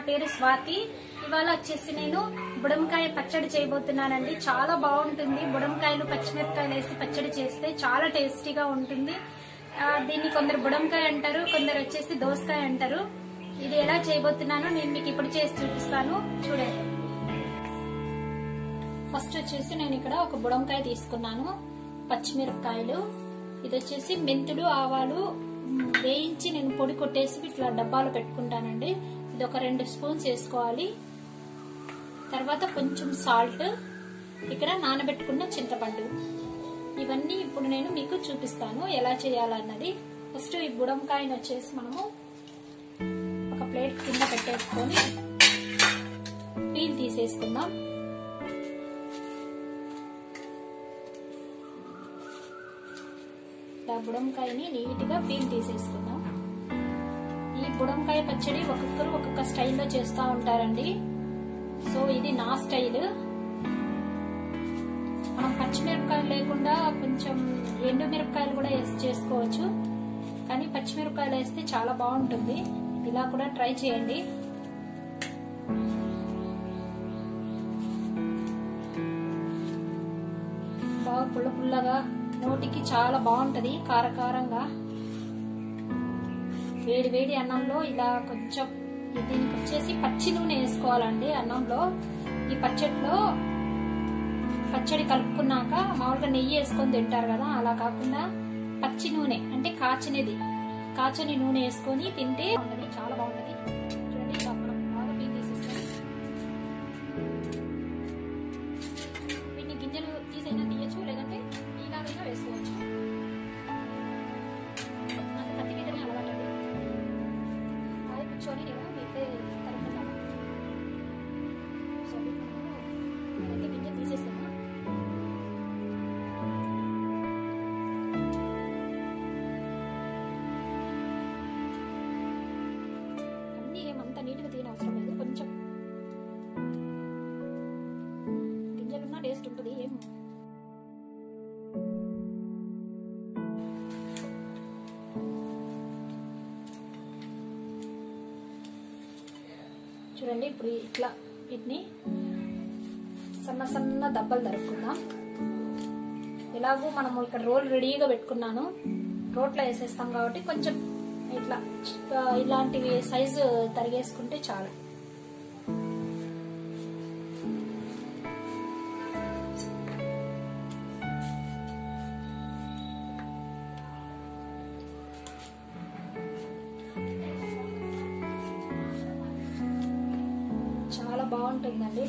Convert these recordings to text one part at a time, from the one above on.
పేరు స్వాతి ఇవాళ వచ్చేసి నేను బుడంకాయ పచ్చడి చేయబోతున్నానండి చాలా బాగుంటుంది బుడంకాయలు పచ్చిమిరపకాయలు వేసి పచ్చడి చేస్తే చాలా టేస్టీగా ఉంటుంది ఆ, దీన్ని కొందరు బుడంకాయ అంటారు కొందరు వచ్చేసి దోసకాయ అంటారు ఇది ఎలా చేయబోతున్నానో నేను మీకు ఇప్పుడు చేసి చూపిస్తాను చూడండి ఫస్ట్ వచ్చేసి నేను ఇక్కడ ఒక బుడంకాయ తీసుకున్నాను పచ్చిమిరపకాయలు ఇది వచ్చేసి మెంతులు ఆవాలు మ్, వేయించి నేను పొడి కొట్టేసి ఇట్లా డబ్బాలో పెట్టుకుంటానండి ఇది ఒక రెండు స్పూన్స్ వేసుకోవాలి తర్వాత కొంచెం సాల్ట్ ఇక్కడ నానబెట్టుకున్న చింతపండు ఇవన్నీ ఇప్పుడు నేను మీకు చూపిస్తాను ఎలా చేయాలన్నది ఫస్ట్ ఈ బుడంకాయని వచ్చేసి మనము ఒక ప్లేట్ కింద పెట్టేసుకొని పీల్ తీసేసుకుందాం ఇట్లా బుడంకాయని నీట్గా పీల్ తీసేసుకుందాం ఈ బుడంకాయ పచ్చడి ఒక్కొక్కరు ఒక్కొక్క స్టైల్లో చేస్తూ ఉంటారండి సో ఇది నా స్టైల్ మనం పచ్చిమిరపకాయలు లేకుండా కొంచెం ఎండు మిరపకాయలు కూడా వేసి చేసుకోవచ్చు కానీ పచ్చిమిరపకాయలు వేస్తే చాలా బాగుంటుంది ఇలా కూడా ట్రై చేయండి బాగా పుల్ల పుల్లగా నోటికి చాలా బాగుంటది కారకారంగా వేడి వేడి అన్నంలో ఇలా కొంచెం దీనికి వచ్చేసి పచ్చి నూనె వేసుకోవాలండి అన్నంలో ఈ పచ్చడిలో పచ్చడి కలుపుకున్నాక మామూలుగా నెయ్యి వేసుకొని తింటారు కదా అలా కాకుండా పచ్చి నూనె అంటే కాచినది కాచని నూనె వేసుకొని తింటే బాగుంటది, చాలా బాగుంటది చూడండి ఇలా మనం బాగా పీల్ తీసేసుకొని వీటిని గింజలు తీసైనా తీయచ్చు లేదంటే ఇలాగైనా వేసుకోవచ్చు నాకు కత్తి గీతనే అలవాటు అది కూర్చొని నేను మీకే కలుపుతున్నాను సో నేనైతే గింజలు తీసేస్తున్నా అన్నీ ఏమంత నీట్గా తీయని అవసరం లేదు కొంచెం గింజలున్న టేస్ట్ ఉంటుంది ఏం చూడండి ఇప్పుడు ఇట్లా వీటిని సన్న సన్న దెబ్బలు దరుపుకుందాం ఎలాగో మనము ఇక్కడ రోల్ రెడీగా పెట్టుకున్నాను రోట్లో వేసేస్తాం కాబట్టి కొంచెం ఇట్లా ఆ, ఇలాంటివి సైజు తరిగేసుకుంటే చాలు చాలా బాగుంటుందండి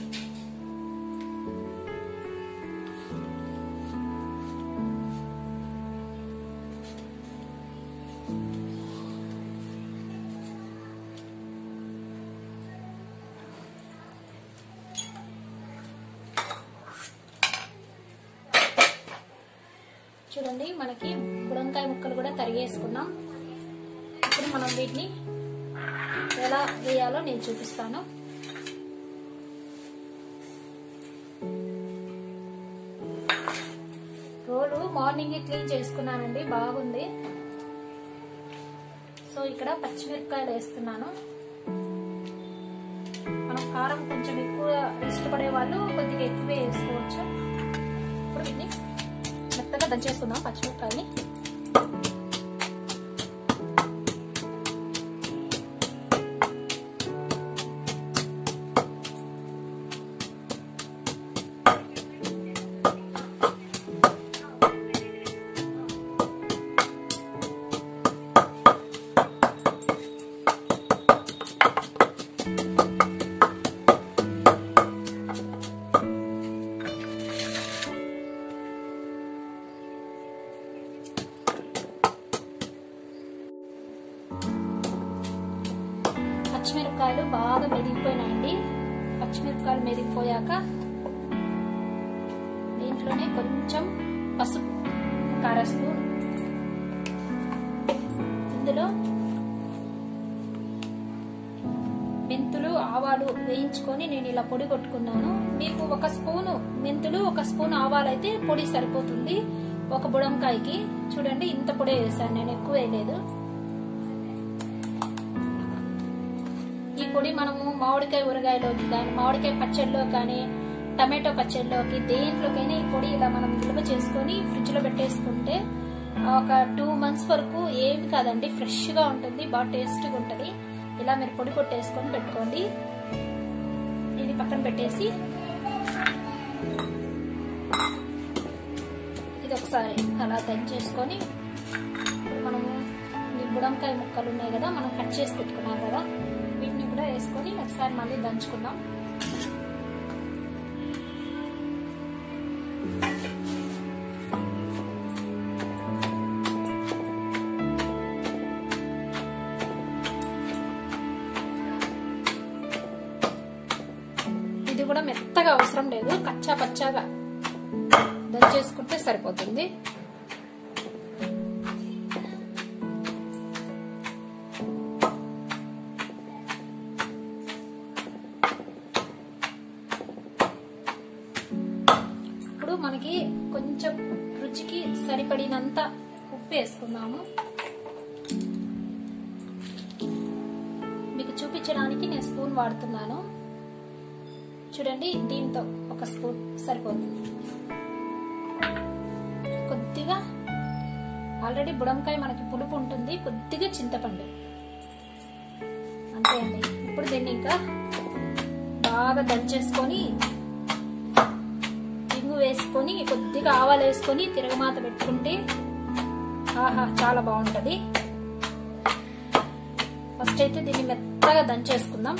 చూడండి మనకి బుడంకాయ ముక్కలు కూడా తరిగేసుకున్నాం ఇప్పుడు మనం వీటిని ఎలా వేయాలో నేను చూపిస్తాను రోలు మార్నింగ్ క్లీన్ చేసుకున్నానండి బాగుంది సో ఇక్కడ పచ్చిమిరపకాయలు వేస్తున్నాను మనం కారం కొంచెం ఎక్కువ ఇష్టపడే వాళ్ళు కొద్దిగా ఎక్కువే వేసుకోవచ్చు ఇప్పుడు వీటిని మెత్తగా దంచేసుకుందాం పచ్చిమిరపకాయని పచ్చిమిరపకాయలు బాగా మెదిగిపోయినాయండి పచ్చిమిరపకాయలు మెదిగిపోయాక దీంట్లోనే కొంచెం పసుపు ఒక అర స్పూన్ ఇందులో మెంతులు ఆవాలు వేయించుకొని నేను ఇలా పొడి కొట్టుకున్నాను మీకు ఒక స్పూను మెంతులు ఒక స్పూన్ ఆవాలు అయితే పొడి సరిపోతుంది ఒక బుడంకాయకి చూడండి ఇంత పొడి వేసాను నేను ఎక్కువ వేయలేదు ఈ పొడి మనము మామిడికాయ ఊరగాయలోకి కానీ మామిడికాయ పచ్చడిలో కానీ టమాటో పచ్చడిలోకి దేంట్లోకైనా ఈ పొడి ఇలా మనం నిల్వ చేసుకొని ఫ్రిడ్జ్ లో పెట్టేసుకుంటే ఒక టూ మంత్స్ వరకు ఏమి కాదండి ఫ్రెష్ గా ఉంటుంది బాగా టేస్ట్గా ఉంటుంది ఇలా మీరు పొడి కొట్టేసుకొని పెట్టుకోండి ఇది పక్కన పెట్టేసి ఇది ఒకసారి అలా దంచేసుకొని ఇప్పుడు మనము ఈ బుడంకాయ ముక్కలు ఉన్నాయి కదా మనం కట్ చేసి పెట్టుకున్నాం కదా వీటిని కూడా వేసుకొని ఒకసారి మళ్ళీ దంచుకుందాం ఇది కూడా మెత్తగా అవసరం లేదు కచ్చా పచ్చాగా దంచేసుకుంటే సరిపోతుంది ఇప్పుడు మనకి కొంచెం రుచికి సరిపడినంత ఉప్పు వేసుకుందాము మీకు చూపించడానికి నేను స్పూన్ వాడుతున్నాను చూడండి దీంతో ఒక స్పూన్ సరిపోతుంది కొద్దిగా ఆల్రెడీ బుడంకాయ మనకి పులుపు ఉంటుంది కొద్దిగా చింతపండు అంతే అండి ఇప్పుడు దీన్ని ఇంకా బాగా దంచేసుకొని ఇంగు వేసుకొని కొద్దిగా ఆవాలు వేసుకొని తిరగమాత పెట్టుకుంటే ఆహా చాలా బాగుంటది ఫస్ట్ అయితే దీన్ని మెత్తగా దంచేసుకుందాం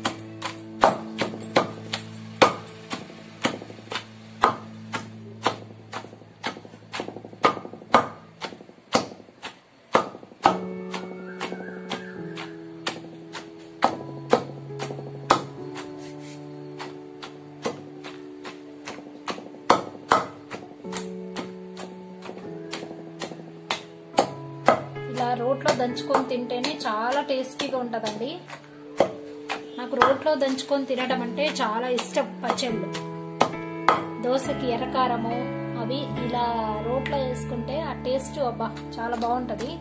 ఇలా రోట్లో దంచుకొని తింటేనే చాలా టేస్టీగా ఉంటదండి నాకు రోట్లో దంచుకొని తినడం అంటే చాలా ఇష్టం పచ్చళ్ళు దోశకి ఎర్రకారము అవి ఇలా రోట్లో వేసుకుంటే ఆ టేస్ట్ అబ్బా చాలా బాగుంటది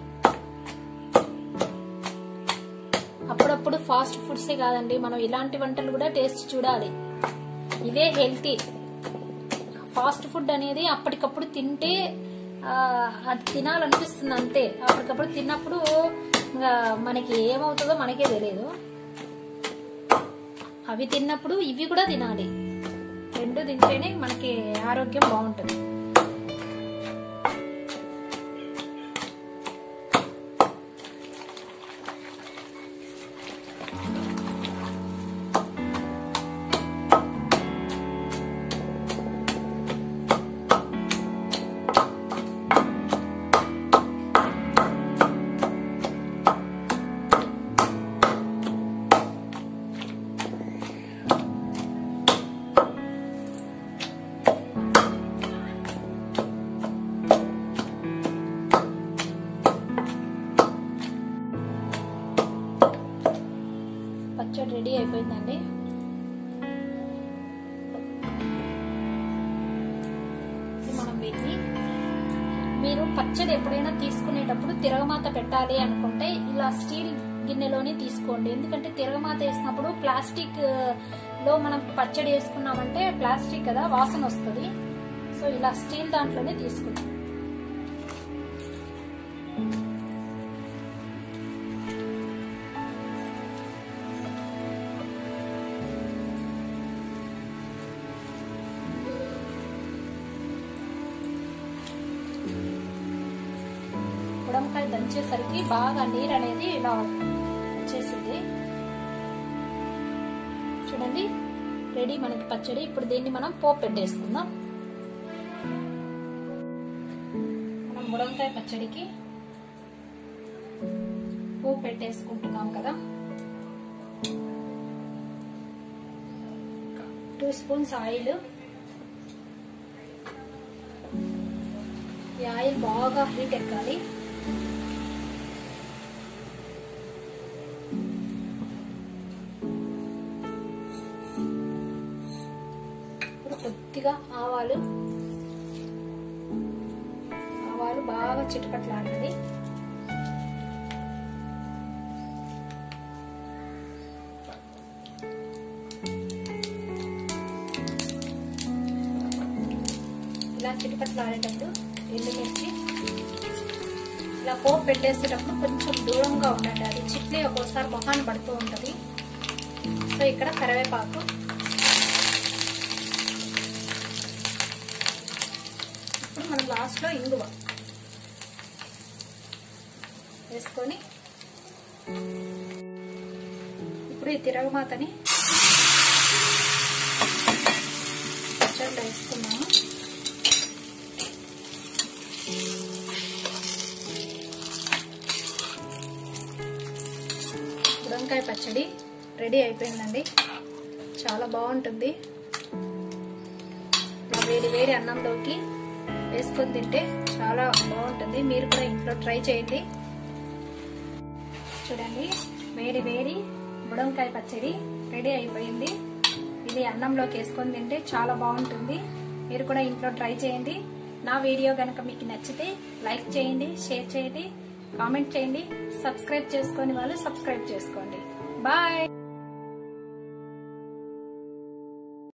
అప్పుడప్పుడు ఫాస్ట్ ఫుడ్సే కాదండి మనం ఇలాంటి వంటలు కూడా టేస్ట్ చూడాలి ఇదే హెల్తీ ఫాస్ట్ ఫుడ్ అనేది అప్పటికప్పుడు తింటే ఆ, అది తినాలనిపిస్తుంది అంతే అప్పటికప్పుడు తిన్నప్పుడు ఇంకా మనకి ఏమవుతుందో మనకే తెలియదు అవి తిన్నప్పుడు ఇవి కూడా తినాలి రెండు తింటేనే మనకి ఆరోగ్యం బాగుంటుంది పచ్చడి రెడీ అయిపోయిందండి ఇప్పుడు మనం వీటిని మీరు పచ్చడి ఎప్పుడైనా తీసుకునేటప్పుడు తిరగమాత పెట్టాలి అనుకుంటే ఇలా స్టీల్ గిన్నెలోనే తీసుకోండి ఎందుకంటే తిరగమాత వేసినప్పుడు ప్లాస్టిక్ ఆ, లో మనం పచ్చడి వేసుకున్నామంటే ప్లాస్టిక్ కదా వాసన వస్తుంది సో ఇలా స్టీల్ దాంట్లోనే తీసుకుంటాం బుడంకాయ దంచేసరికి బాగా నీరు అనేది ఇలా వచ్చేసింది చూడండి రెడీ మనకి పచ్చడి ఇప్పుడు దీన్ని మనం పోపు పెట్టేసుకుందాం మనం బుడంకాయ పచ్చడికి పోపు పెట్టేసుకుంటున్నాం కదా టూ స్పూన్స్ ఆయిల్ ఈ ఆయిల్ బాగా హీట్ ఎక్కాలి ఇప్పుడు కొద్దిగా ఆవాలు ఆవాలు బాగా చిటపట్లాడాలి ఇలా చిటిపట్లు ఆడేటప్పుడు ఎండుమిర్చి ఇలా పోపు పెట్టేసేటప్పుడు కొంచెం దూరంగా ఉండండి అది చిట్లీ ఒక్కోసారి మొహాన్ని పడుతూ ఉంటుంది సో ఇక్కడ కరివేపాకు ఇప్పుడు మనం లాస్ట్లో ఇంగువ వేసుకొని ఇప్పుడు ఈ తిరగమాతని పచ్చడిలో వేసుకున్నాము బుడంకాయ పచ్చడి రెడీ అయిపోయిందండి చాలా బాగుంటుంది ఇలా వేడి వేడి అన్నంలోకి వేసుకొని తింటే చాలా బాగుంటుంది మీరు కూడా ఇంట్లో ట్రై చేయండి చూడండి వేడి వేడి బుడంకాయ పచ్చడి రెడీ అయిపోయింది ఇది అన్నంలోకి వేసుకొని తింటే చాలా బాగుంటుంది మీరు కూడా ఇంట్లో ట్రై చేయండి నా వీడియో కనుక మీకు నచ్చితే లైక్ చేయండి షేర్ చేయండి కామెంట్ చేయండి సబ్స్క్రైబ్ చేసుకొని వాళ్ళు సబ్స్క్రైబ్ చేసుకోండి బాయ్